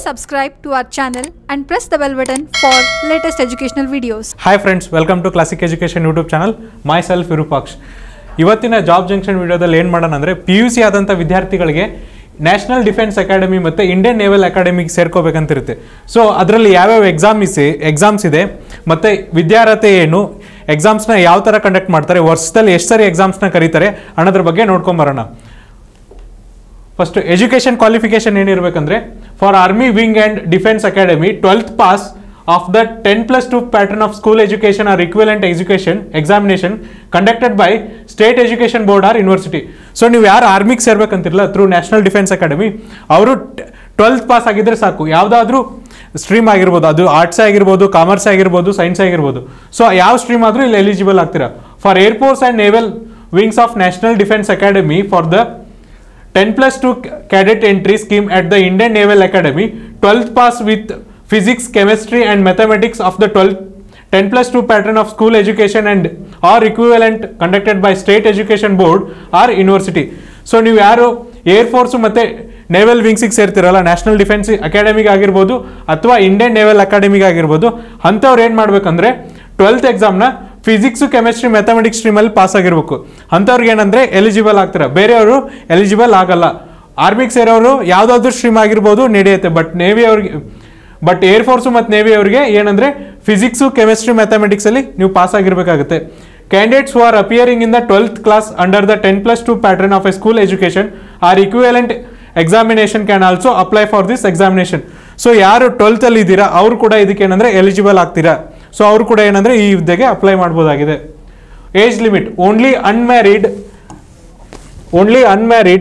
subscribe to our channel and press the bell button for latest educational videos. Hi friends welcome to classic education YouTube channel myself Virupaksh ಇವತ್ತಿನ job junction ವಿಡಿಯೋದಲ್ಲಿ ಏನು ಮಾಡೋಣ ಅಂದರೆ P U C ಆದಂಥ ವಿದ್ಯಾರ್ಥಿಗಳಿಗೆ National defence Academy ಮತ್ತು Indian Naval ಅಕಾಡೆಮಿಗೆ ಸೇರ್ಕೋಬೇಕಂತಿರುತ್ತೆ ಸೊ ಅದರಲ್ಲಿ ಯಾವ್ಯಾವ ಎಕ್ಸಾಮ್ಸ್ ಎಕ್ಸಾಮ್ಸ್ ಇದೆ ಮತ್ತು ವಿದ್ಯಾರ್ಹತೆ ಏನು ಎಕ್ಸಾಮ್ಸ್ನ ಯಾವ ಥರ ಕಂಡಕ್ಟ್ ಮಾಡ್ತಾರೆ ವರ್ಷದಲ್ಲಿ ಎಷ್ಟು ಸರಿ ಎಕ್ಸಾಮ್ಸ್ನ ಕರೀತಾರೆ ಅನ್ನೋದ್ರ ಬಗ್ಗೆ ನೋಡ್ಕೊಂಬರೋಣ ಫಸ್ಟ್ ಎಜುಕೇಷನ್ ಕ್ವಾಲಿಫಿಕೇಶನ್ ಏನಿರಬೇಕಂದ್ರೆ for army wing and defence academy twelfth pass of the ten plus two pattern of school education or equivalent education examination conducted by state education board or university so ನೀವು ಯಾರು ಆರ್ಮಿಗೆ ಸೇರ್ಬೇಕಂತಿರಲ್ಲ through National defence Academy ಅವರು twelfth pass ಆಗಿದ್ರೆ ಸಾಕು ಯಾವುದಾದ್ರೂ stream ಆಗಿರ್ಬೋದು ಅದು ಆರ್ಟ್ಸ್ ಆಗಿರ್ಬೋದು ಕಾಮರ್ಸ್ ಆಗಿರ್ಬೋದು ಸೈನ್ಸ್ ಆಗಿರ್ಬೋದು ಸೊ ಯಾವ ಸ್ಟ್ರೀಮ್ ಆದರೂ ಇಲ್ಲಿ ಎಲಿಜಿಬಲ್ ಆಗ್ತೀರಾ for air force and naval wings of National defence Academy for the 10 plus 2 cadet entry scheme at the Indian Naval Academy, 12th pass with physics, chemistry and mathematics of the 12th 10 plus 2 pattern of school education and or equivalent conducted by state education board or university. So ನೀವು ಯಾರು air force ಮತ್ತು naval ವಿಂಗ್ಸಿಗೆ ಸೇರ್ತಿರಲ್ಲ National Defence ಅಕಾಡೆಮಿಗೆ ಆಗಿರ್ಬೋದು ಅಥವಾ Indian Naval ಅಕಾಡೆಮಿಗೆ ಆಗಿರ್ಬೋದು ಅಂಥವ್ರು ಏನು ಮಾಡ್ಬೇಕಂದ್ರೆ ಟ್ವೆಲ್ತ್ ಎಕ್ಸಾಮ್ನ ಫಿಸಿಕ್ಸು ಕೆಮಿಸ್ಟ್ರಿ ಮ್ಯಾಥಮೆಟಿಕ್ಸ್ ಸ್ಟ್ರೀಮಲ್ಲಿ ಪಾಸ್ ಆಗಿರ್ಬೇಕು ಅಂಥವ್ರಿಗೆ ಏನಂದರೆ ಎಲಿಜಿಬಲ್ ಆಗ್ತಾರೆ ಬೇರೆಯವರು ಎಲಿಜಿಬಲ್ ಆಗಲ್ಲ ಆರ್ಮಿಗೆ ಸೇರೋರು ಯಾವುದಾದ್ರೂ ಸ್ಟ್ರೀಮ್ ಆಗಿರ್ಬೋದು ನಡೆಯುತ್ತೆ ಬಟ್ ನೇವಿ ಅವ್ರಿಗೆ ಬಟ್ ಏರ್ ಫೋರ್ಸು ಮತ್ತು ನೇವಿ ಅವರಿಗೆ ಏನಂದರೆ ಫಿಸಿಕ್ಸು ಕೆಮಿಸ್ಟ್ರಿ ಮ್ಯಾಥಮೆಟಿಕ್ಸಲ್ಲಿ ನೀವು ಪಾಸ್ ಆಗಿರಬೇಕಾಗುತ್ತೆ candidates who are appearing in the twelfth class under the ten plus two pattern of a school education or equivalent examination can also apply for this examination so ಯಾರು ಟ್ವೆಲ್ತಲ್ಲಿ ಇದ್ದೀರಾ ಅವರು ಕೂಡ ಇದಕ್ಕೆ ಏನಂದರೆ ಎಲಿಜಿಬಲ್ ಆಗ್ತೀರಾ ಸೊ ಅವರು ಕೂಡ ಏನಂದರೆ ಈ ಹುದ್ದೆಗೆ ಅಪ್ಲೈ ಮಾಡ್ಬೋದಾಗಿದೆ age limit only unmarried only unmarried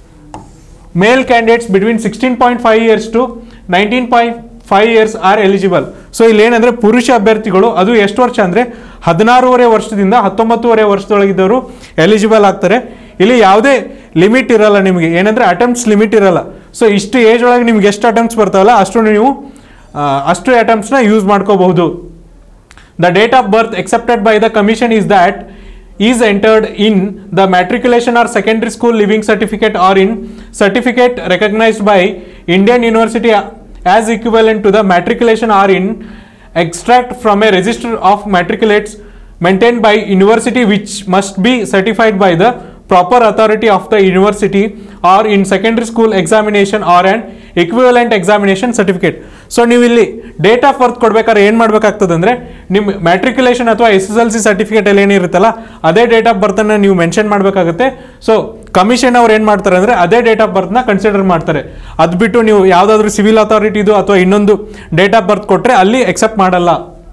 male candidates between sixteen point five years to nineteen point five years are eligible so ಇಲ್ಲಿ ಏನಂದ್ರೆ ಪುರುಷ ಅಭ್ಯರ್ಥಿಗಳು ಅದು ಎಷ್ಟು ವರ್ಷ ಅಂದರೆ ಹದಿನಾರೂವರೆ ವರ್ಷದಿಂದ ಹತ್ತೊಂಬತ್ತೂವರೆ ವರ್ಷದೊಳಗಿದ್ದವರು ಎಲಿಜಿಬಲ್ ಆಗ್ತಾರೆ ಇಲ್ಲಿ ಯಾವುದೇ ಲಿಮಿಟ್ ಇರಲ್ಲ ನಿಮಗೆ ಏನಂದ್ರೆ ಅಟೆಂಪ್ಟ್ಸ್ ಲಿಮಿಟ್ ಇರಲ್ಲ ಸೊ ಇಷ್ಟು ಏಜ್ ಒಳಗೆ ನಿಮ್ಗೆ ಎಷ್ಟು ಅಟೆಂಪ್ಟ್ಸ್ ಬರ್ತಾವಲ್ಲ ಅಷ್ಟು ನೀವು ಆ, ಅಷ್ಟು ಅಟೆಂಪ್ಟ್ಸ್ನ ಯೂಸ್ ಮಾಡ್ಕೋಬಹುದು The date of birth accepted by the commission is that is entered in the matriculation or secondary school living certificate or in certificate recognized by Indian University as equivalent to the matriculation or in extract from a register of matriculates maintained by university which must be certified by the proper authority of the university or in secondary school examination or an equivalent examination certificate so ನೀವು ಇಲ್ಲಿ date of birth ಕೊಡ್ಬೇಕಾದ್ರೆ ಏನು ಮಾಡ್ಬೇಕಾಗ್ತದೆ ಅಂದರೆ ನಿಮ್ಮ matriculation ಅಥವಾ S S L C ಸರ್ಟಿಫಿಕೇಟಲ್ಲಿ ಏನಿರುತ್ತಲ್ಲ ಅದೇ ಡೇಟ್ ಆಫ್ ಬರ್ತನ್ನು ನೀವು ಮೆನ್ಷನ್ ಮಾಡಬೇಕಾಗುತ್ತೆ ಸೊ ಕಮಿಷನ್ ಅವ್ರು ಏನು ಮಾಡ್ತಾರೆ ಅಂದರೆ ಅದೇ ಡೇಟ್ ಆಫ್ ಬರ್ತ್ನ ಕನ್ಸಿಡರ್ ಮಾಡ್ತಾರೆ ಅದು ಬಿಟ್ಟು ನೀವು ಯಾವುದಾದ್ರೂ ಸಿವಿಲ್ ಅಥಾರಿಟಿದು ಅಥವಾ ಇನ್ನೊಂದು ಡೇಟ್ ಆಫ್ ಬರ್ತ್ ಕೊಟ್ಟರೆ ಅಲ್ಲಿ ಎಕ್ಸೆಪ್ಟ್ ಮಾಡಲ್ಲ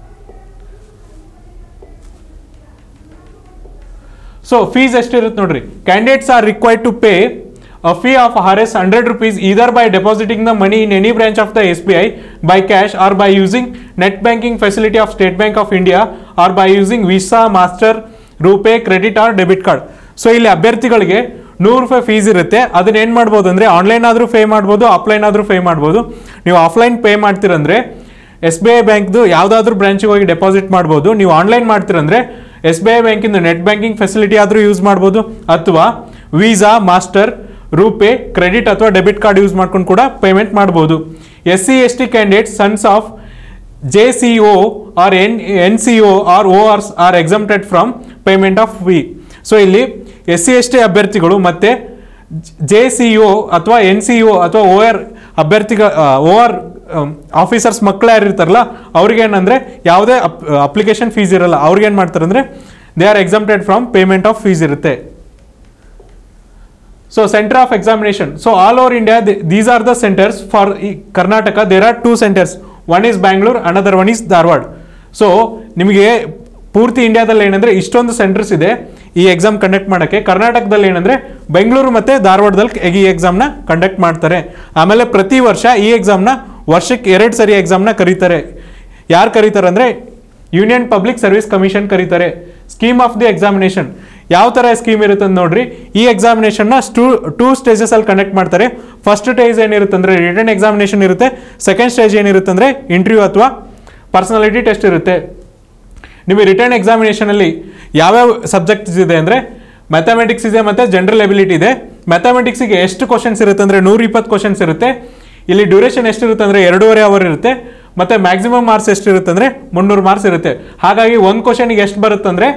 ಸೊ ಫೀಸ್ ಎಷ್ಟಿರುತ್ತೆ ನೋಡ್ರಿ candidates are required to pay a fee of R S hundred rupees either by depositing the money in any branch of the S B I by cash or by using net banking facility of State Bank of India or by using Visa Master RuPay credit or debit card so ಇಲ್ಲಿ ಅಭ್ಯರ್ಥಿಗಳಿಗೆ ನೂರು ರೂಪಾಯಿ fees ಇರುತ್ತೆ ಅದನ್ನ ಏನು ಮಾಡ್ಬೋದು ಅಂದರೆ online ಆದರೂ ಪೇ ಮಾಡ್ಬೋದು ಆಫ್ಲೈನ್ ಆದರೂ ಪೇ ಮಾಡ್ಬೋದು ನೀವು ಆಫ್ಲೈನ್ ಪೇ ಮಾಡ್ತೀರಂದ್ರೆ ಎಸ್ ಬಿ ಐ ಬ್ಯಾಂಕ್ದು ಯಾವುದಾದ್ರೂ ಬ್ರಾಂಚಿಗೆ ಹೋಗಿ ಡೆಪಾಸಿಟ್ ಮಾಡ್ಬೋದು ನೀವು ಆನ್ಲೈನ್ ಮಾಡ್ತೀರಂದ್ರೆ ಎಸ್ ಬಿ ಐ ಬ್ಯಾಂಕಿಂದ ನೆಟ್ ಬ್ಯಾಂಕಿಂಗ್ ಫೆಸಿಲಿಟಿ ಆದರೂ ಯೂಸ್ ಮಾಡ್ಬೋದು ಅಥವಾ ವೀಸಾ ಮಾಸ್ಟರ್ ರೂಪೇ ಕ್ರೆಡಿಟ್ ಅಥವಾ ಡೆಬಿಟ್ ಕಾರ್ಡ್ ಯೂಸ್ ಮಾಡ್ಕೊಂಡು ಕೂಡ ಪೇಮೆಂಟ್ ಮಾಡ್ಬೋದು S C S T candidate sons of J C O or N N C O or O Rs are exempted from payment of fee so ಇಲ್ಲಿ S C S T ಅಭ್ಯರ್ಥಿಗಳು ಮತ್ತು J C ಒ ಅಥವಾ N C ಒ ಅಥವಾ O R ಅಭ್ಯರ್ಥಿಗಳ O R officers ಮಕ್ಕಳು ಯಾರು ಇರ್ತಾರಲ್ಲ ಅವ್ರಿಗೆ ಏನಂದರೆ ಯಾವುದೇ ಅಪ್ಲಿಕೇಶನ್ ಫೀಸ್ ಇರಲ್ಲ ಅವ್ರಿಗೆ ಏನು ಮಾಡ್ತಾರೆ ಅಂದರೆ they are exempted from payment of fees ಇರುತ್ತೆ so center of examination so all over India these are the centers for Karnataka there are two centers one is Bangalore another one is Dharwad so ನಿಮಗೆ ಪೂರ್ತಿ ಇಂಡಿಯಾದಲ್ಲಿ ಏನಂದರೆ ಇಷ್ಟೊಂದು ಸೆಂಟರ್ಸ್ ಇದೆ ಈ exam conduct ಮಾಡೋಕ್ಕೆ ಕರ್ನಾಟಕದಲ್ಲಿ ಏನಂದರೆ ಬೆಂಗಳೂರು ಮತ್ತು ಧಾರವಾಡದಲ್ಲಿ ಈ ಎಕ್ಸಾಮ್ನ ಕಂಡಕ್ಟ್ ಮಾಡ್ತಾರೆ ಆಮೇಲೆ ಪ್ರತಿ ವರ್ಷ ಈ ಎಕ್ಸಾಮ್ನ ವರ್ಷಕ್ಕೆ ಎರಡು ಸರಿ ಎಕ್ಸಾಮ್ನ ಕರೀತಾರೆ ಯಾರು ಕರೀತಾರೆ ಅಂದರೆ ಯೂನಿಯನ್ ಪಬ್ಲಿಕ್ ಸರ್ವಿಸ್ ಕಮಿಷನ್ ಕರೀತಾರೆ ಸ್ಕೀಮ್ ಆಫ್ ದಿ ಎಕ್ಸಾಮಿನೇಷನ್ ಯಾವ ಥರ ಸ್ಕೀಮ್ ಇರುತ್ತೆ ಅಂತ ನೋಡ್ರಿ ಈ ಎಕ್ಸಾಮಿನೇಷನ್ನ ಟೂ ಟೂ ಸ್ಟೇಜಸ್ ಅಲ್ಲಿ ಕಂಡಕ್ಟ್ ಮಾಡ್ತಾರೆ ಫಸ್ಟ್ ಸ್ಟೇಜ್ ಏನಿರುತ್ತೆ ಅಂದರೆ ರಿಟರ್ನ್ ಎಕ್ಸಾಮಿನೇಷನ್ ಇರುತ್ತೆ ಸೆಕೆಂಡ್ ಸ್ಟೇಜ್ ಏನಿರುತ್ತೆ ಅಂದರೆ ಇಂಟರ್ವ್ಯೂ ಅಥವಾ ಪರ್ಸನಾಲಿಟಿ ಟೆಸ್ಟ್ ಇರುತ್ತೆ ನಿಮಗೆ ರಿಟರ್ನ್ ಎಕ್ಸಾಮಿನೇಷನಲ್ಲಿ ಯಾವ್ಯಾವ ಸಬ್ಜೆಕ್ಟ್ಸ್ ಇದೆ ಅಂದರೆ ಮ್ಯಾಥಮೆಟಿಕ್ಸ್ ಇದೆ ಮತ್ತು ಜನರಲ್ ಎಬಿಲಿಟಿ ಇದೆ ಮ್ಯಾಥಮೆಟಿಕ್ಸಿಗೆ ಎಷ್ಟು ಕ್ವಶನ್ಸ್ ಇರುತ್ತೆ ಅಂದರೆ ನೂರ ಇಪ್ಪತ್ತು ಕ್ವಶನ್ಸ್ ಇರುತ್ತೆ ಇಲ್ಲಿ ಡ್ಯೂರೇಷನ್ ಎಷ್ಟಿರುತ್ತೆ ಅಂದರೆ ಎರಡೂವರೆ ಅವರ್ ಇರುತ್ತೆ ಮತ್ತು ಮ್ಯಾಕ್ಸಿಮಮ್ ಮಾರ್ಕ್ಸ್ ಎಷ್ಟಿರುತ್ತೆ ಅಂದರೆ ಮುನ್ನೂರು ಮಾರ್ಕ್ಸ್ ಇರುತ್ತೆ ಹಾಗಾಗಿ ಒಂದು ಕ್ವಶನಿಗೆ ಎಷ್ಟು ಬರುತ್ತೆ ಅಂದರೆ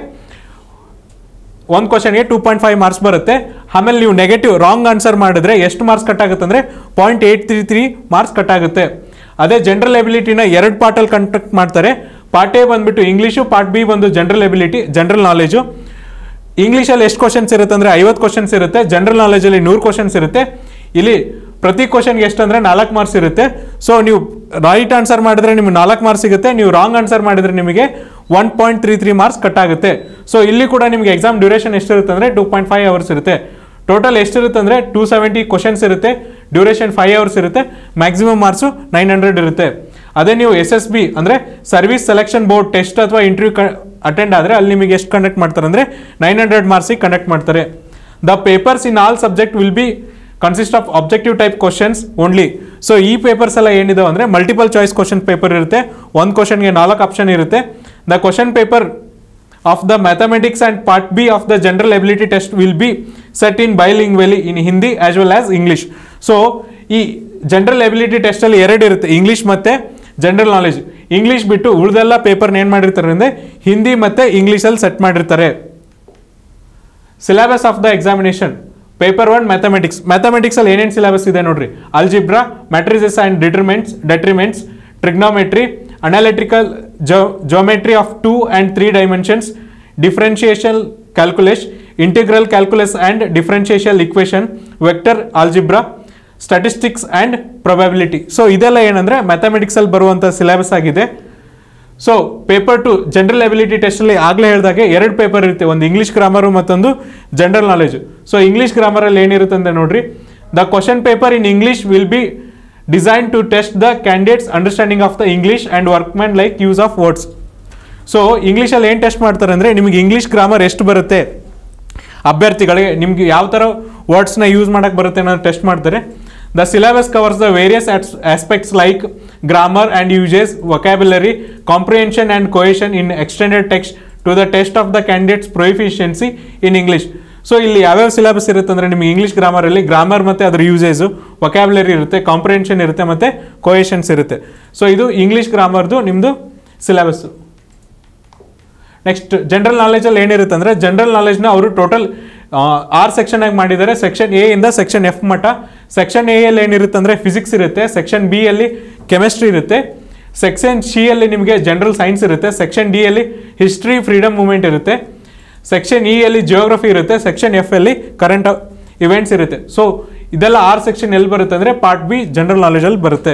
ಒಂದು ಕ್ವಶನ್ಗೆ ಟೂ ಪಾಯಿಂಟ್ ಫೈವ್ ಮಾರ್ಕ್ಸ್ ಬರುತ್ತೆ ಆಮೇಲೆ ನೀವು ನೆಗೆಟಿವ್ ರಾಂಗ್ ಆನ್ಸರ್ ಮಾಡಿದ್ರೆ ಎಷ್ಟು ಮಾರ್ಕ್ಸ್ ಕಟ್ ಆಗುತ್ತೆ ಅಂದರೆ point eight three three marks cut ಆಗುತ್ತೆ ಅದೇ ಜನರಲ್ ಎಬಿಲಿಟಿನ ಎರಡು ಪಾರ್ಟಲ್ಲಿ ಕಂಡಕ್ಟ್ ಮಾಡ್ತಾರೆ ಪಾರ್ಟ್ ಎ ಬಂದ್ಬಿಟ್ಟು ಇಂಗ್ಲೀಷು ಪಾರ್ಟ್ ಬಿ ಬಂದು ಜನರಲ್ ಎಬಿಲಿಟಿ ಜನರಲ್ ನಾಲೆಜು ಇಂಗ್ಲೀಷಲ್ಲಿ ಎಷ್ಟು ಕ್ವಶನ್ಸ್ ಇರುತ್ತೆ ಅಂದರೆ ಐವತ್ತು ಕ್ವಶನ್ಸ್ ಇರುತ್ತೆ ಜನರಲ್ ನಾಲೆಜಲ್ಲಿ ನೂರು ಕ್ವಶನ್ಸ್ ಇರುತ್ತೆ ಇಲ್ಲಿ ಪ್ರತಿ ಕ್ವಶನ್ಗೆ ಎಷ್ಟು ಅಂದರೆ ನಾಲ್ಕು ಮಾರ್ಕ್ಸ್ ಇರುತ್ತೆ ಸೊ ನೀವು ರೈಟ್ ಆನ್ಸರ್ ಮಾಡಿದ್ರೆ ನಿಮಗೆ ನಾಲ್ಕು ಮಾರ್ಕ್ಸ್ ಸಿಗುತ್ತೆ ನೀವು ರಾಂಗ್ ಆನ್ಸರ್ ಮಾಡಿದ್ರೆ ನಿಮಗೆ one point three three marks cut ಆಗುತ್ತೆ ಸೊ ಇಲ್ಲಿ ಕೂಡ ನಿಮಗೆ ಎಕ್ಸಾಮ್ ಡ್ಯೂರೇಷನ್ ಎಷ್ಟಿರುತ್ತೆ ಅಂದರೆ ಟೂ ಪಾಯಿಂಟ್ ಫೈವ್ ಅವರ್ಸ್ ಇರುತ್ತೆ ಟೋಟಲ್ ಎಷ್ಟಿರುತ್ತೆ ಅಂದರೆ ಟೂ ಸೆವೆಂಟಿ ಕ್ವಶನ್ಸ್ ಇರುತ್ತೆ ಡ್ಯೂರೇಷನ್ ಫೈವ್ ಅವರ್ಸ್ ಇರುತ್ತೆ ಮ್ಯಾಕ್ಸಿಮಮ್ ಮಾರ್ಕ್ಸು ನೈನ್ ಹಂಡ್ರೆಡ್ ಇರುತ್ತೆ ಅದೇ ನೀವು ಎಸ್ ಎಸ್ ಬಿ ಅಂದರೆ ಸರ್ವಿಸ್ ಸೆಲೆಕ್ಷನ್ ಬೋರ್ಡ್ ಟೆಸ್ಟ್ ಅಥವಾ ಇಂಟರ್ವ್ಯೂ ಕ ಅಟೆಂಡ್ ಆದರೆ ಅಲ್ಲಿ ನಿಮಗೆ ಎಷ್ಟು ಕಂಡಕ್ಟ್ ಮಾಡ್ತಾರೆ ಅಂದರೆ ನೈನ್ ಹಂಡ್ರೆಡ್ ಮಾರ್ಕ್ಸಿಗೆ ಕಂಡಕ್ಟ್ ಮಾಡ್ತಾರೆ the papers in all subject will be consist of objective type questions only so ಈ ಪೇಪರ್ಸ್ ಎಲ್ಲ ಏನಿದಾವೆ ಅಂದರೆ ಮಲ್ಟಿಪಲ್ ಚಾಯ್ಸ್ ಕ್ವಶನ್ ಪೇಪರ್ ಇರುತ್ತೆ ಒಂದು ಕ್ವಶನ್ಗೆ ನಾಲ್ಕು ಆಪ್ಷನ್ ಇರುತ್ತೆ the question paper of the mathematics and part B of the general ability test will be set in bilingually in Hindi as well as English so ಈ general ability ಟೆಸ್ಟಲ್ಲಿ ಎರಡು ಇರುತ್ತೆ English ಮತ್ತು ಜನರಲ್ ನಾಲೆಜ್ ಇಂಗ್ಲೀಷ್ ಬಿಟ್ಟು ಉಳಿದೆಲ್ಲ ಪೇಪರ್ನ ಏನು ಮಾಡಿರ್ತಾರೆ ಅಂದರೆ ಹಿಂದಿ ಮತ್ತು ಇಂಗ್ಲೀಷಲ್ಲಿ ಸೆಟ್ ಮಾಡಿರ್ತಾರೆ syllabus of the examination paper one mathematics ಮ್ಯಾಥಮೆಟಿಕ್ಸಲ್ಲಿ ಏನೇನು ಸಿಲೆಬಸ್ ಇದೆ ನೋಡ್ರಿ algebra matrices and determinants detriments trigonometry analytical geo geometry of two and three dimensions differentiation calculus integral calculus and differentiation equation vector algebra statistics and probability so ಇದೆಲ್ಲ ಏನಂದರೆ ಮ್ಯಾಥಮೆಟಿಕ್ಸಲ್ಲಿ ಬರುವಂಥ syllabus ಆಗಿದೆ so paper two general ability ಟೆಸ್ಟಲ್ಲಿ ಆಗಲೇ ಹೇಳಿದಾಗೆ ಎರಡು paper ಇರುತ್ತೆ ಒಂದು ಇಂಗ್ಲೀಷ್ ಗ್ರಾಮರು ಮತ್ತೊಂದು ಜನರಲ್ ನಾಲೆಜು ಸೊ ಇಂಗ್ಲೀಷ್ ಗ್ರಾಮರಲ್ಲಿ ಏನಿರುತ್ತೆ ಅಂತ ನೋಡ್ರಿ the question paper in English will be design to test the candidates understanding of the English and workman like use of words so ಇಂಗ್ಲೀಷಲ್ಲಿ ಏನು ಟೆಸ್ಟ್ ಮಾಡ್ತಾರೆ ಅಂದರೆ ನಿಮಗೆ ಇಂಗ್ಲೀಷ್ ಗ್ರಾಮರ್ ಎಷ್ಟು ಬರುತ್ತೆ ಅಭ್ಯರ್ಥಿಗಳಿಗೆ ನಿಮ್ಗೆ ಯಾವ ಥರ ವರ್ಡ್ಸ್ನ ಯೂಸ್ ಮಾಡೋಕ್ಕೆ ಬರುತ್ತೆ ಅನ್ನೋದು ಟೆಸ್ಟ್ ಮಾಡ್ತಾರೆ the syllabus covers the various aspects like grammar and usages vocabulary comprehension and cohesion in extended text to the test of the candidates proficiency in English so ಇಲ್ಲಿ ಯಾವ್ಯಾವ ಸಿಲೆಬಸ್ ಇರುತ್ತೆ ಅಂದರೆ ನಿಮಗೆ ಇಂಗ್ಲೀಷ್ ಗ್ರಾಮರಲ್ಲಿ ಗ್ರಾಮರ್ ಮತ್ತು ಅದರ ಯೂಸೇಸು vocabulary ಇರುತ್ತೆ comprehension ಇರುತ್ತೆ ಮತ್ತು ಕೊಯೇಷನ್ಸ್ ಇರುತ್ತೆ ಸೊ ಇದು ಇಂಗ್ಲೀಷ್ ಗ್ರಾಮರ್ದು ನಿಮ್ಮದು ಸಿಲೆಬಸ್ಸು ನೆಕ್ಸ್ಟ್ ಜನರಲ್ ನಾಲೆಜಲ್ಲಿ ಏನಿರುತ್ತೆ ಅಂದರೆ ಜನರಲ್ ನಾಲೆಜ್ನ ಅವರು ಟೋಟಲ್ ಆರು ಸೆಕ್ಷನ್ ಆಗಿ ಮಾಡಿದ್ದಾರೆ ಸೆಕ್ಷನ್ ಎ ಇಂದ ಸೆಕ್ಷನ್ ಎಫ್ ಮಟ್ಟ ಸೆಕ್ಷನ್ ಎ ಅಲ್ಲಿ ಏನಿರುತ್ತೆ ಅಂದರೆ ಫಿಸಿಕ್ಸ್ ಇರುತ್ತೆ ಸೆಕ್ಷನ್ ಬಿ ಅಲ್ಲಿ ಕೆಮಿಸ್ಟ್ರಿ ಇರುತ್ತೆ ಸೆಕ್ಷನ್ ಸಿ ಅಲ್ಲಿ ನಿಮಗೆ ಜನರಲ್ ಸೈನ್ಸ್ ಇರುತ್ತೆ ಸೆಕ್ಷನ್ ಡಿ ಅಲ್ಲಿ ಹಿಸ್ಟ್ರಿ ಫ್ರೀಡಮ್ ಮೂವ್ಮೆಂಟ್ ಇರುತ್ತೆ ಸೆಕ್ಷನ್ ಇ ಅಲ್ಲಿ ಜಿಯೋಗ್ರಫಿ ಇರುತ್ತೆ ಸೆಕ್ಷನ್ ಎಫ್ ಅಲ್ಲಿ ಕರೆಂಟ್ ಇವೆಂಟ್ಸ್ ಇರುತ್ತೆ ಸೊ ಇದೆಲ್ಲ ಆರು ಸೆಕ್ಷನ್ ಎಲ್ಲಿ ಬರುತ್ತೆ ಅಂದರೆ ಪಾರ್ಟ್ ಬಿ ಜನರಲ್ ನಾಲೆಜಲ್ಲಿ ಬರುತ್ತೆ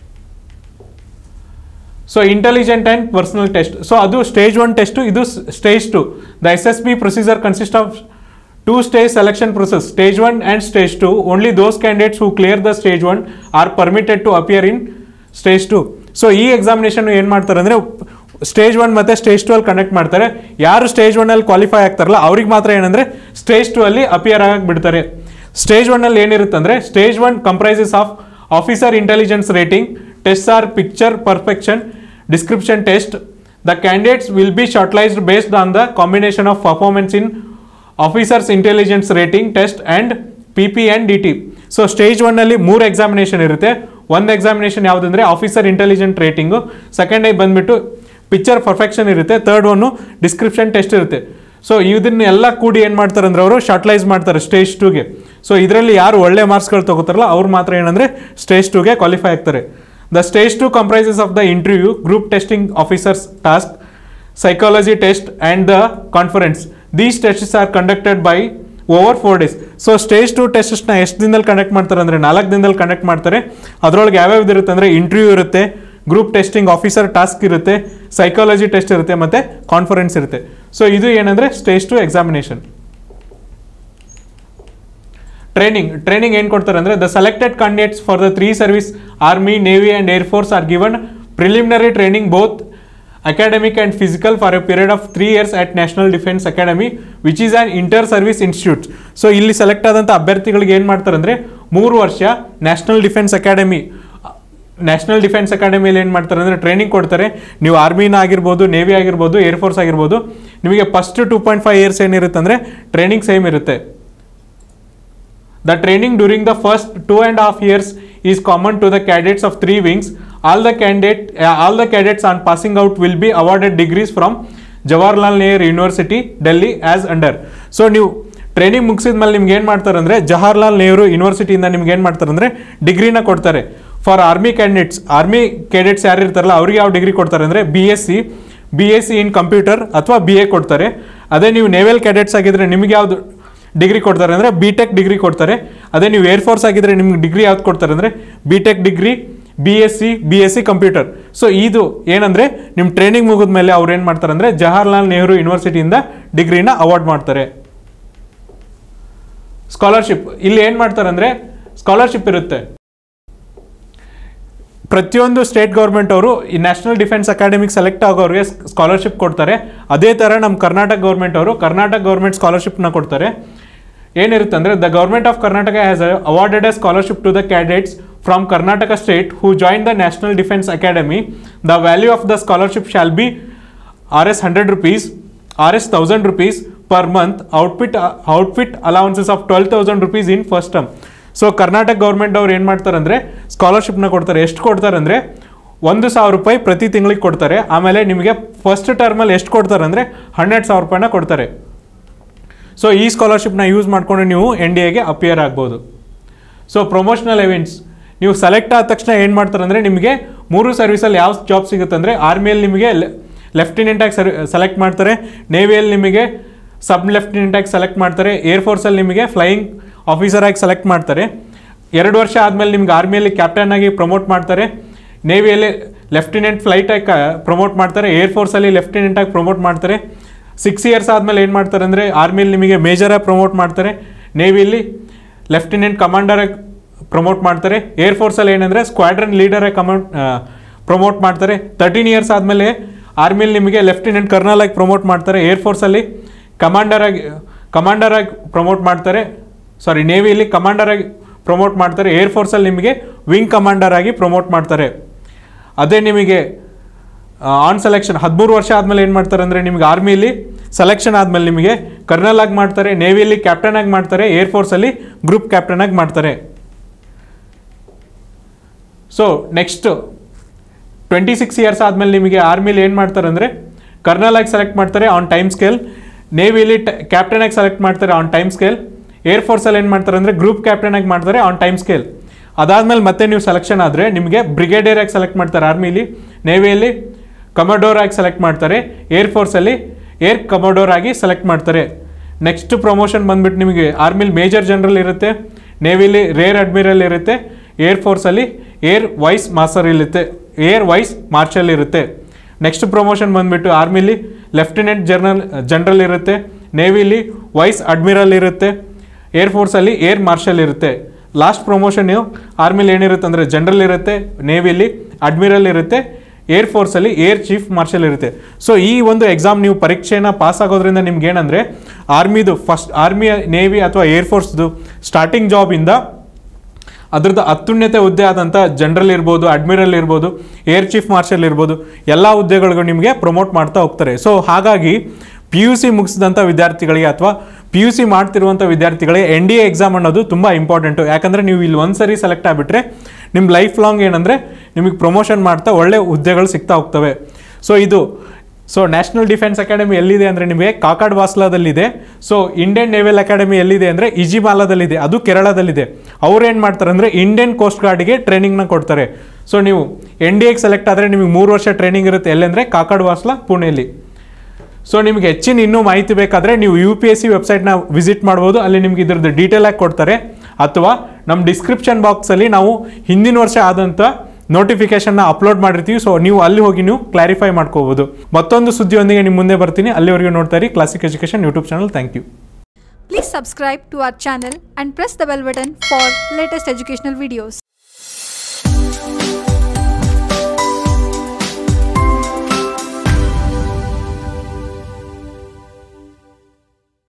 so intelligent and personal test so ಅದು ಸ್ಟೇಜ್ ಒನ್ ಟೆಸ್ಟು ಇದು stage two the S S B procedure consist of two stage selection process stage one and stage two only those candidates who clear the stage one are permitted to appear in stage two so ಈ examination ಏನು ಮಾಡ್ತಾರೆ ಅಂದರೆ stage one ಮತ್ತು stage two ಅಲ್ಲಿ conduct ಮಾಡ್ತಾರೆ ಯಾರು stage ಒನ್ನಲ್ಲಿ qualify ಆಗ್ತಾರಲ್ಲ ಅವ್ರಿಗೆ ಮಾತ್ರ ಏನಂದರೆ ಸ್ಟೇಜ್ ಟು ಅಲ್ಲಿ ಅಪಿಯರ್ ಆಗಕ್ಕೆ ಬಿಡ್ತಾರೆ ಸ್ಟೇಜ್ ಒನ್ನಲ್ಲಿ ಏನಿರುತ್ತೆ ಅಂದರೆ stage one comprises of officer intelligence rating test or picture perfection description test the candidates will be shortlisted based on the combination of performance in officers intelligence rating test and P P and D T so stage ಒನ್ನಲ್ಲಿ ಮೂರು examination ಇರುತ್ತೆ ಒಂದು examination ಯಾವುದಂದ್ರೆ officer intelligent rating second ಆಗಿ ಬಂದ್ಬಿಟ್ಟು picture perfection ಇರುತ್ತೆ third ಒನ್ನು description test ಇರುತ್ತೆ ಸೊ ಇದನ್ನೆಲ್ಲ ಕೂಡಿ ಏನು ಮಾಡ್ತಾರೆ ಅಂದ್ರೆ ಅವರು ಶಾರ್ಟ್ಲೈಸ್ ಮಾಡ್ತಾರೆ ಸ್ಟೇಜ್ ಟೂಗೆ ಸೊ ಇದರಲ್ಲಿ ಯಾರು ಒಳ್ಳೆ ಮಾರ್ಕ್ಸ್ಗಳು ತಗೋತಾರಲ್ಲ ಅವ್ರು ಮಾತ್ರ ಏನಂದರೆ ಸ್ಟೇಜ್ ಟೂಗೆ ಕ್ವಾಲಿಫೈ ಆಗ್ತಾರೆ the stage two comprises of the interview group testing officers task psychology test and the conference. These tests are conducted by over four days so stage two ಟೆಸ್ಟ್ನ ಎಷ್ಟು ದಿನದಲ್ಲಿ ಕಂಡಕ್ಟ್ ಮಾಡ್ತಾರೆ ಅಂದರೆ ನಾಲ್ಕು ದಿನದಲ್ಲಿ ಕಂಡಕ್ಟ್ ಮಾಡ್ತಾರೆ ಅದರೊಳಗೆ ಯಾವ್ಯಾವ್ದು ಇರುತ್ತೆ ಅಂದರೆ ಇಂಟರ್ವ್ಯೂ ಇರುತ್ತೆ ಗ್ರೂಪ್ ಟೆಸ್ಟಿಂಗ್ ಆಫೀಸರ್ ಟಾಸ್ಕ್ ಇರುತ್ತೆ ಸೈಕಾಲಜಿ ಟೆಸ್ಟ್ ಇರುತ್ತೆ ಮತ್ತು ಕಾನ್ಫರೆನ್ಸ್ ಇರುತ್ತೆ ಸೊ ಇದು ಏನಂದರೆ stage two examination training training ಏನು ಕೊಡ್ತಾರೆ ಅಂದರೆ the selected candidates for the three service army navy and air force are given preliminary training both academic and physical for a period of three years at National defence Academy which is an inter service institute so ಇಲ್ಲಿ select ಆದಂಥ ಅಭ್ಯರ್ಥಿಗಳಿಗೆ ಏನು ಮಾಡ್ತಾರೆ ಅಂದರೆ ಮೂರು ವರ್ಷ National defence Academy National Defence ಅಕಾಡೆಮಿಯಲ್ಲಿ ಏನು ಮಾಡ್ತಾರೆ ಅಂದರೆ ಟ್ರೈನಿಂಗ್ ಕೊಡ್ತಾರೆ ನೀವು ಆರ್ಮಿನ ಆಗಿರ್ಬೋದು ನೇವಿ ಆಗಿರ್ಬೋದು ಏರ್ ಫೋರ್ಸ್ ಆಗಿರ್ಬೋದು ನಿಮಗೆ first two point five years ಏನಿರುತ್ತೆ ಅಂದರೆ ಟ್ರೈನಿಂಗ್ ಸೇಮ್ ಇರುತ್ತೆ The training during the first two and a half years is common to the cadets of three wings. All the candidate, uh, all the cadets on passing out will be awarded degrees from Jawaharlal Nehru University Delhi as under so ನೀವು training ಮುಗಿಸಿದ ಮೇಲೆ ನಿಮ್ಗೆ ಏನು ಮಾಡ್ತಾರೆ ಅಂದರೆ ಜವಾಹರ್ಲಾಲ್ ನೆಹರು ಯೂನಿವರ್ಸಿಟಿಯಿಂದ ನಿಮ್ಗೆ ಏನು ಮಾಡ್ತಾರೆ ಅಂದರೆ ಡಿಗ್ರಿನ ಕೊಡ್ತಾರೆ for army candidates army cadets ಯಾರು ಇರ್ತಾರಲ್ಲ ಅವ್ರಿಗೆ ಯಾವ ಡಿಗ್ರಿ ಕೊಡ್ತಾರೆ ಅಂದರೆ B S C B S C in computer ಅಥವಾ ಬಿ ಎ ಕೊಡ್ತಾರೆ ಅದೇ ನೀವು ನೇವಲ್ ಕ್ಯಾಡೆಟ್ಸ್ ಆಗಿದ್ರೆ ನಿಮಗೆ ಯಾವುದು ಡಿಗ್ರಿ ಕೊಡ್ತಾರೆ ಅಂದರೆ ಬಿ ಟೆಕ್ ಡಿಗ್ರಿ ಕೊಡ್ತಾರೆ ಅದೇ ನೀವು ಏರ್ಫೋರ್ಸ್ ಆಗಿದ್ರೆ ನಿಮ್ಗೆ ಡಿಗ್ರಿ ಯಾವ್ದು ಕೊಡ್ತಾರೆ ಅಂದರೆ B tech degree B S C B S C computer so ಇದು ಏನಂದರೆ ನಿಮ್ಮ ಟ್ರೈನಿಂಗ್ ಮುಗಿದ ಮೇಲೆ ಅವ್ರು ಏನು ಮಾಡ್ತಾರೆ ಅಂದರೆ ಜವಾಹರ್ಲಾಲ್ ನೆಹರು ಯೂನಿವರ್ಸಿಟಿಯಿಂದ ಡಿಗ್ರಿನ ಅವಾರ್ಡ್ ಮಾಡ್ತಾರೆ ಸ್ಕಾಲರ್ಶಿಪ್ ಇಲ್ಲಿ ಏನು ಮಾಡ್ತಾರೆ ಅಂದರೆ ಸ್ಕಾಲರ್ಶಿಪ್ ಇರುತ್ತೆ ಪ್ರತಿಯೊಂದು ಸ್ಟೇಟ್ ಗೌರ್ಮೆಂಟ್ ಅವರು ಈ ನ್ಯಾಷನಲ್ ಡಿಫೆನ್ಸ್ ಅಕಾಡೆಮಿಕ್ ಸೆಲೆಕ್ಟ್ ಆಗೋರಿಗೆ ಸ್ಕಾಲರ್ಶಿಪ್ ಕೊಡ್ತಾರೆ ಅದೇ ಥರ ನಮ್ಮ ಕರ್ನಾಟಕ ಗೌರ್ಮೆಂಟ್ ಅವರು ಕರ್ನಾಟಕ ಗೌರ್ಮೆಂಟ್ ಸ್ಕಾಲರ್ಶಿಪ್ನ ಕೊಡ್ತಾರೆ ಏನಿರುತ್ತೆ ಅಂದರೆ the government of Karnataka has awarded a scholarship to the candidates from Karnataka state who join the national defence academy the value of the scholarship shall be R S hundred rupees R S thousand rupees per month outfit outfit allowances of twelve thousand rupees in first term so Karnataka government ಅವ್ರು ಏನು ಮಾಡ್ತಾರೆ ಅಂದರೆ ಸ್ಕಾಲರ್ಶಿಪ್ನ ಕೊಡ್ತಾರೆ ಎಷ್ಟು ಕೊಡ್ತಾರೆ ಅಂದರೆ ಒಂದು ಸಾವಿರ ರೂಪಾಯಿ ಪ್ರತಿ ತಿಂಗಳಿಗೆ ಕೊಡ್ತಾರೆ ಆಮೇಲೆ ನಿಮಗೆ ಫಸ್ಟ್ ಟರ್ಮಲ್ಲಿ ಎಷ್ಟು ಕೊಡ್ತಾರೆ ಅಂದರೆ ಹನ್ನೆರಡು ಸಾವಿರ ರೂಪಾಯಿನ ಕೊಡ್ತಾರೆ ಸೊ ಈ ಸ್ಕಾಲರ್ಶಿಪ್ನ ಯೂಸ್ ಮಾಡಿಕೊಂಡು ನೀವು ಎನ್ ಡಿ ಎಗೆ ಅಪಿಯರ್ ಆಗ್ಬೋದು ಸೊ ಪ್ರಮೋಷನಲ್ ಇವೆಂಟ್ಸ್ ನೀವು ಸೆಲೆಕ್ಟ್ ಆದ ತಕ್ಷಣ ಏನು ಮಾಡ್ತಾರೆ ಅಂದರೆ ನಿಮಗೆ ಮೂರು ಸರ್ವಿಸಲ್ಲಿ ಯಾವ ಜಾಬ್ ಸಿಗುತ್ತೆ ಅಂದರೆ ಆರ್ಮಿಯಲ್ಲಿ ನಿಮಗೆ ಲೆಫ್ಟಿನೆಂಟ್ ಆಗಿ ಸರ್ ಸೆಲೆಕ್ಟ್ ಮಾಡ್ತಾರೆ ನೇವಿಯಲ್ಲಿ ನಿಮಗೆ ಸಬ್ ಲೆಫ್ಟಿನೆಂಟ್ ಆಗಿ ಸೆಲೆಕ್ಟ್ ಮಾಡ್ತಾರೆ ಏರ್ಫೋರ್ಸಲ್ಲಿ ನಿಮಗೆ ಫ್ಲೈಯಿಂಗ್ ಆಫೀಸರ್ ಆಗಿ ಸೆಲೆಕ್ಟ್ ಮಾಡ್ತಾರೆ ಎರಡು ವರ್ಷ ಆದಮೇಲೆ ನಿಮ್ಗೆ ಆರ್ಮಿಯಲ್ಲಿ ಕ್ಯಾಪ್ಟನ್ ಆಗಿ ಪ್ರಮೋಟ್ ಮಾಡ್ತಾರೆ ನೇವಿಯಲ್ಲಿ ಲೆಫ್ಟಿನೆಂಟ್ ಫ್ಲೈಟ್ ಆಗಿ ಪ್ರಮೋಟ್ ಮಾಡ್ತಾರೆ ಏರ್ಫೋರ್ಸಲ್ಲಿ ಲೆಫ್ಟಿನೆಂಟ್ ಆಗಿ ಪ್ರಮೋಟ್ ಮಾಡ್ತಾರೆ ಸಿಕ್ಸ್ ಇಯರ್ಸ್ ಆದಮೇಲೆ ಏನು ಮಾಡ್ತಾರೆ ಅಂದರೆ ಆರ್ಮಿಯಲ್ಲಿ ನಿಮಗೆ ಮೇಜರಾಗಿ ಪ್ರಮೋಟ್ ಮಾಡ್ತಾರೆ ನೇವಿಯಲ್ಲಿ ಲೆಫ್ಟಿನೆಂಟ್ ಕಮಾಂಡರಾಗಿ ಪ್ರಮೋಟ್ ಮಾಡ್ತಾರೆ ಏರ್ಫೋರ್ಸಲ್ಲಿ ಏನಂದರೆ ಸ್ಕ್ವಾಡ್ರನ್ ಲೀಡರಾಗಿ ಕಮೌಂಟ್ ಪ್ರಮೋಟ್ ಮಾಡ್ತಾರೆ ತರ್ಟೀನ್ ಇಯರ್ಸ್ ಆದಮೇಲೆ ಆರ್ಮಿಲಿ ನಿಮಗೆ ಲೆಫ್ಟಿನೆಂಟ್ ಕರ್ನಲ್ ಆಗಿ ಪ್ರಮೋಟ್ ಮಾಡ್ತಾರೆ ಏರ್ಫೋರ್ಸಲ್ಲಿ ಕಮಾಂಡರ್ ಆಗಿ ಕಮಾಂಡರ್ ಆಗಿ ಪ್ರಮೋಟ್ ಮಾಡ್ತಾರೆ ಸಾರಿ ನೇವಿಯಲ್ಲಿ ಕಮಾಂಡರ್ ಆಗಿ ಪ್ರಮೋಟ್ ಮಾಡ್ತಾರೆ ಏರ್ಫೋರ್ಸಲ್ಲಿ ನಿಮಗೆ ವಿಂಗ್ ಕಮಾಂಡರ್ ಆಗಿ ಪ್ರಮೋಟ್ ಮಾಡ್ತಾರೆ ಅದೇ ನಿಮಗೆ ಆನ್ ಸೆಲೆಕ್ಷನ್ ಹದಿಮೂರು ವರ್ಷ ಆದಮೇಲೆ ಏನು ಮಾಡ್ತಾರೆ ಅಂದರೆ ನಿಮಗೆ ಆರ್ಮಿಲಿ ಸೆಲೆಕ್ಷನ್ ಆದಮೇಲೆ ನಿಮಗೆ ಕರ್ನಲ್ ಆಗಿ ಮಾಡ್ತಾರೆ ನೇವಿಯಲ್ಲಿ ಕ್ಯಾಪ್ಟನ್ ಆಗಿ ಮಾಡ್ತಾರೆ ಏರ್ಫೋರ್ಸಲ್ಲಿ ಗ್ರೂಪ್ ಕ್ಯಾಪ್ಟನ್ ಆಗಿ ಮಾಡ್ತಾರೆ so next twenty six years ಆದಮೇಲೆ ನಿಮಗೆ ಆರ್ಮಿಲಿ ಏನು ಮಾಡ್ತಾರೆ ಅಂದರೆ ಕರ್ನಲ್ ಆಗಿ ಸೆಲೆಕ್ಟ್ ಮಾಡ್ತಾರೆ ಆನ್ ಟೈಮ್ ಸ್ಕೇಲ್ ನೇವಿಲಿ ಕ್ಯಾಪ್ಟನ್ ಆಗಿ ಸೆಲೆಕ್ಟ್ ಮಾಡ್ತಾರೆ ಆನ್ ಟೈಮ್ ಸ್ಕೇಲ್ ಏರ್ಫೋರ್ಸಲ್ಲಿ ಏನು ಮಾಡ್ತಾರೆ ಅಂದರೆ ಗ್ರೂಪ್ ಕ್ಯಾಪ್ಟನ್ ಆಗಿ ಮಾಡ್ತಾರೆ ಆನ್ ಟೈಮ್ ಸ್ಕೇಲ್ ಅದಾದಮೇಲೆ ಮತ್ತೆ ನೀವು ಸೆಲೆಕ್ಷನ್ ಆದರೆ ನಿಮಗೆ ಬ್ರಿಗೇಡಿಯರ್ ಆಗಿ ಸೆಲೆಕ್ಟ್ ಮಾಡ್ತಾರೆ ಆರ್ಮಿಲಿ ನೇವಿಯಲ್ಲಿ ಕಮಡೋರ್ ಆಗಿ ಸೆಲೆಕ್ಟ್ ಮಾಡ್ತಾರೆ ಏರ್ಫೋರ್ಸಲ್ಲಿ ಏರ್ ಕಮಡೋರ್ ಆಗಿ ಸೆಲೆಕ್ಟ್ ಮಾಡ್ತಾರೆ ನೆಕ್ಸ್ಟ್ ಪ್ರಮೋಷನ್ ಬಂದ್ಬಿಟ್ಟು ನಿಮಗೆ ಆರ್ಮಿಲಿ ಮೇಜರ್ ಜನರಲ್ ಇರುತ್ತೆ ನೇವಿಲಿ ರೇರ್ ಅಡ್ಮಿರಲ್ ಇರುತ್ತೆ ಏರ್ಫೋರ್ಸಲ್ಲಿ ಏರ್ ವೈಸ್ ಮಾಸ್ಟರ್ ಇರುತ್ತೆ ಏರ್ ವೈಸ್ ಮಾರ್ಷಲ್ ಇರುತ್ತೆ ನೆಕ್ಸ್ಟ್ ಪ್ರಮೋಷನ್ ಬಂದ್ಬಿಟ್ಟು ಆರ್ಮಿಲಿ ಲೆಫ್ಟಿನೆಂಟ್ ಜನರಲ್ ಜನರಲ್ ಇರುತ್ತೆ ನೇವಿಲಿ ವೈಸ್ ಅಡ್ಮಿರಲ್ ಇರುತ್ತೆ ಏರ್ಫೋರ್ಸಲ್ಲಿ ಏರ್ ಮಾರ್ಷಲ್ ಇರುತ್ತೆ ಲಾಸ್ಟ್ ಪ್ರಮೋಷನ್ ನೀವು ಆರ್ಮಿಲಿ ಏನಿರುತ್ತೆ ಅಂದರೆ ಜನರಲ್ ಇರುತ್ತೆ ನೇವಿಲಿ ಅಡ್ಮಿರಲ್ ಇರುತ್ತೆ ಏರ್ ಫೋರ್ಸಲ್ಲಿ ಏರ್ ಚೀಫ್ ಮಾರ್ಷಲ್ ಇರುತ್ತೆ ಸೊ ಈ ಒಂದು ಎಕ್ಸಾಮ್ ನೀವು ಪರೀಕ್ಷೆನ ಪಾಸ್ ಆಗೋದ್ರಿಂದ ನಿಮ್ಗೆ ಏನಂದರೆ ಆರ್ಮಿದು ಫಸ್ಟ್ ಆರ್ಮಿ ನೇವಿ ಅಥವಾ ಏರ್ ಫೋರ್ಸ್ದು ಸ್ಟಾರ್ಟಿಂಗ್ ಜಾಬಿಂದ ಅದ್ರದ್ದು ಅತ್ಯುನ್ನತ ಹುದ್ದೆ ಆದಂಥ ಜನರಲ್ ಇರ್ಬೋದು ಅಡ್ಮಿರಲ್ ಇರ್ಬೋದು ಏರ್ ಚೀಫ್ ಮಾರ್ಷಲ್ ಇರ್ಬೋದು ಎಲ್ಲ ಹುದ್ದೆಗಳಿಗೂ ನಿಮಗೆ ಪ್ರಮೋಟ್ ಮಾಡ್ತಾ ಹೋಗ್ತಾರೆ ಸೊ ಹಾಗಾಗಿ ಪಿ ಯು ಸಿ ಮುಗಿಸಿದಂಥ ವಿದ್ಯಾರ್ಥಿಗಳಿಗೆ ಅಥವಾ ಪಿ ಯು ಸಿ ಮಾಡ್ತಿರುವಂಥ ವಿದ್ಯಾರ್ಥಿಗಳಿಗೆ ಎನ್ ಡಿ ಎ ಎಕ್ಸಾಮ್ ಅನ್ನೋದು ತುಂಬ ಇಂಪಾರ್ಟೆಂಟು ಯಾಕಂದರೆ ನೀವು ಇಲ್ಲಿ ಒಂದು ಸರಿ ಸೆಲೆಕ್ಟ್ ಆಗಿಬಿಟ್ರೆ ನಿಮ್ಮ ಲೈಫ್ ಲಾಂಗ್ ಏನಂದರೆ ನಿಮಗೆ ಪ್ರಮೋಷನ್ ಮಾಡ್ತಾ ಒಳ್ಳೆ ಹುದ್ದೆಗಳು ಸಿಗ್ತಾ ಹೋಗ್ತವೆ ಸೊ ಇದು ಸೊ ನ್ಯಾಷನಲ್ ಡಿಫೆನ್ಸ್ ಅಕಾಡೆಮಿ ಎಲ್ಲಿದೆ ಅಂದರೆ ನಿಮಗೆ ಕಾಕಾಡ್ ವಾಸ್ಲಾದಲ್ಲಿದೆ ಸೊ ಇಂಡಿಯನ್ ನೇವಲ್ ಅಕಾಡೆಮಿ ಎಲ್ಲಿದೆ ಅಂದರೆ ಇಜಿಮಾಲಾದಲ್ಲಿದೆ ಅದು ಕೇರಳದಲ್ಲಿದೆ ಅವ್ರು ಏನು ಮಾಡ್ತಾರೆ ಅಂದರೆ ಇಂಡಿಯನ್ ಕೋಸ್ಟ್ ಗಾರ್ಡಿಗೆ ಟ್ರೈನಿಂಗ್ನ ಕೊಡ್ತಾರೆ ಸೊ ನೀವು ಎನ್ ಡಿ ಎಗೆ ಸೆಲೆಕ್ಟ್ ಆದರೆ ನಿಮಗೆ ಮೂರು ವರ್ಷ ಟ್ರೈನಿಂಗ್ ಇರುತ್ತೆ ಎಲ್ಲೆಂದರೆ ಕಾಕಾಡ್ ವಾಸ್ಲಾ ಪುಣೆಯಲ್ಲಿ ಸೊ ನಿಮಗೆ ಹೆಚ್ಚಿನ ಇನ್ನೂ ಮಾಹಿತಿ ಬೇಕಾದರೆ ನೀವು ಯು ಪಿ ಎಸ್ ಸಿ ವೆಬ್ಸೈಟ್ನ ವಿಸಿಟ್ ಮಾಡ್ಬೋದು ಅಲ್ಲಿ ನಿಮ್ಗೆ ಇದ್ರದ್ದು ಡೀಟೇಲ್ ಆಗಿ ಕೊಡ್ತಾರೆ ಅಥವಾ ನಮ್ಮ ಡಿಸ್ಕ್ರಿಪ್ಷನ್ ಬಾಕ್ಸಲ್ಲಿ ನಾವು ಹಿಂದಿನ ವರ್ಷ ಆದಂಥ ನೋಟಿಫಿಕೇಶನ್ನ ಅಪ್ಲೋಡ್ ಮಾಡಿರ್ತೀವಿ ಸೊ ನೀವು ಅಲ್ಲಿ ಹೋಗಿ ನೀವು ಕ್ಲಾರಿಫೈ ಮಾಡ್ಕೋಬೋದು ಮತ್ತೊಂದು ಸುದ್ದಿಯೊಂದಿಗೆ ನಿಮ್ಮ ಮುಂದೆ ಬರ್ತೀನಿ ಅಲ್ಲಿವರೆಗೂ ನೋಡ್ತಾ ಇರಿ classic education YouTube channel thank you Please subscribe to our channel and press the bell button for latest educational videos.